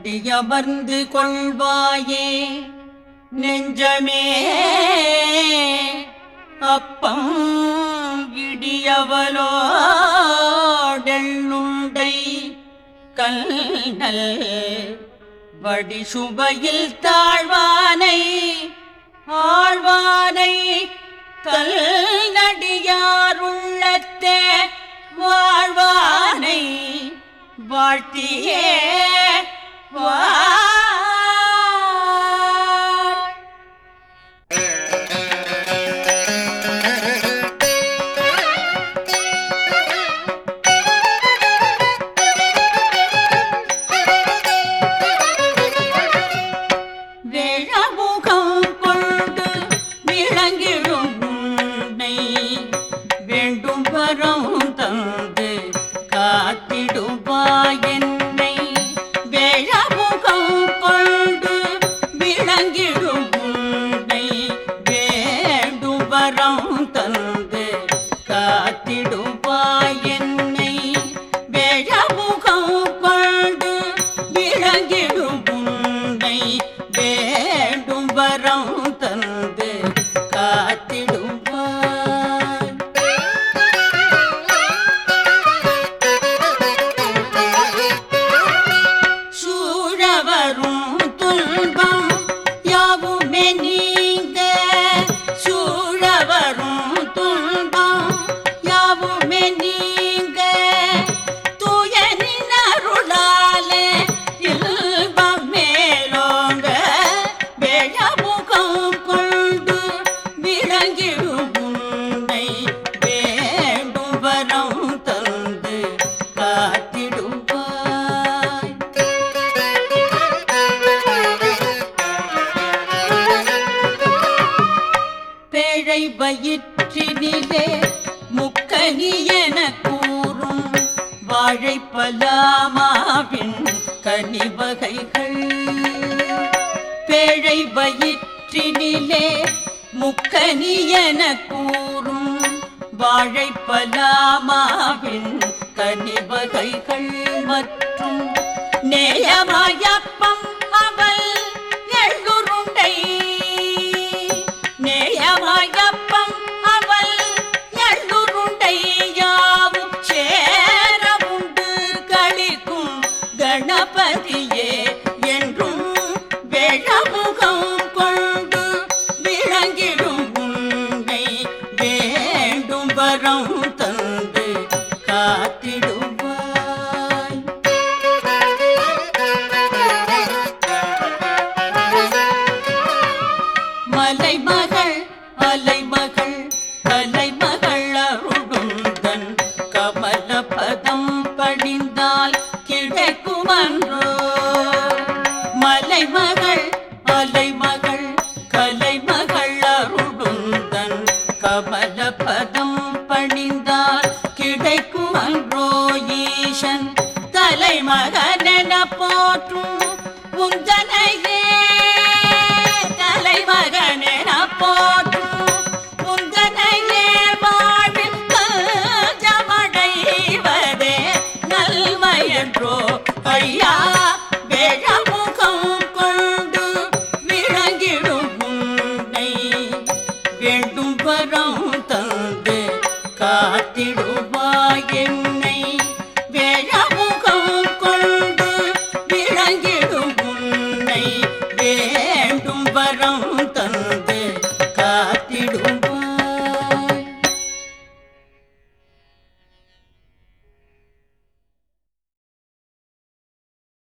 நடியமர்ந்து கொள்வாயே நெஞ்சமே அப்பம் இடியவலோடெள்ளுண்டை கல்நல் வடி சுவையில் தாழ்வானை ஆழ்வானை கல் நடியாருள்ளத்தே வாழ்வானை வாழ்த்தியே வாழ் வேழமுகம் கொண்டு விளங்கிடும் உன்னை வேண்டும் வரம் தந்து காத்திடுவாய் என்னை வேழமுகம் கொண்டு விளங்கிடும் உன்னை வேண்டும் வரம் தந்து காத்திடுவாய் என்னை வேழமுகம் கொண்டு விளங்கிடும் உன்னை வேண்டும் வரம் தந்து காத்திடுவாய் சூழவரும் துன்பம் யாவுமே நீங்க சூழவரும் துன்பம் யாவுமே நீங்க தூயனின் அருளாலே இல்பம் மேலோங்க வேழமுகம் கொண்டு விளங்கிடும் உன்னை வேண்டும் வரம் தந்து காத்திடுவாய் பேழை வயிற்றினிலே முக்கனி என கூறும் வாழைப்பலாமாவின் கனிவகைகள் பேழை வயிற்றினிலே முக்கனி என கூறும் வாழைப்பலாமாவின் கனிவகைகள் மற்றும் நேயமாயப்பம் அவள் எள்ளுருண்டை நேயமாயப்பம் அவள் எள்ளுருண்டை யாவும் சேர உண்டு களிக்கும் கணபதியே என்றும் வேழமுகம் கொண்டு விளங்கிடும் உன்னை வேண்டும் வரம் தந்து காத்திடுவாய் மலைமகள் அலைமகள் கலைமகள் அருளுந்தன் கமல பதம் படிந்தால் கிடைக்குமன்றோ மலைமகள் அலைமகள் கலைமகள் அருளுந்தன் கமல பதம் பணிந்தால் கிடைக்குமன்றோ ஈசன் தலைமகனென போற்றும் உந்தனையே தலைமகனென போற்றும் உந்தனையே வாழ்வில் ஜமடைவதே நல்மையன்றோ ஐயா வேழமுகம் கொண்டு விளங்கிடும் உன்னை வேண்டும் வரம் தந்து காத்திடுவாய் என்னை வேழமுகம் கொண்டு விளங்கிடும் உன்னை வேண்டும் வரம் தந்து